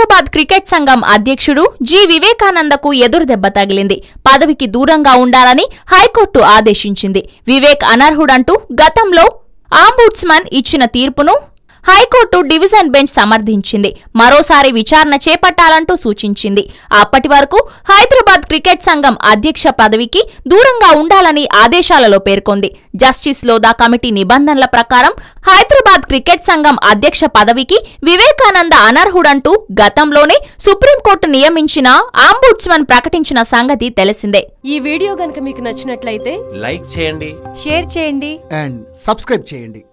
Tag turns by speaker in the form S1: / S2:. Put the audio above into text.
S1: Hyderabad cricket సంఘం అధ్యక్షుడు G వివేకానందకు ఎదురుదెబ్బ తగిలింది పదవికి దూరంగా ఉండాలని హైకోర్టు ఆదేశించింది వివేక్ అనర్హుడంటూ గతంలో ఆంబుడ్స్మన్ ఇచ్చిన తీర్పును హైకోర్టు డివిజన్ బెంచ్ సమర్థించింది మరోసారి విచారణ చేపట్టాలంటూ సూచించింది అప్పటి వరకు హైదరాబాద్ క్రికెట్ సంఘం అధ్యక్ష పదవికి దూరంగా ఉండాలని ఆదేశాలలో పేర్కొంది జస్టిస్ లోదా కమిటీ నిబంధనల ప్రకారం హైదరాబాద్ క్రికెట్ సంఘం అధ్యక్ష పదవికి వివేకానంద అనర్హుడంటూ గతంలోనే సుప్రీంకోర్టు నియమించిన ఆంబుడ్స్మన్ ప్రకటించిన సంగతి తెలిసిందే
S2: ఈ వీడియో గనుక మీకు నచ్చినట్లయితే
S3: లైక్ చేయండి
S4: షేర్ చేయండి
S5: అండ్ సబ్స్క్రైబ్ చేయండి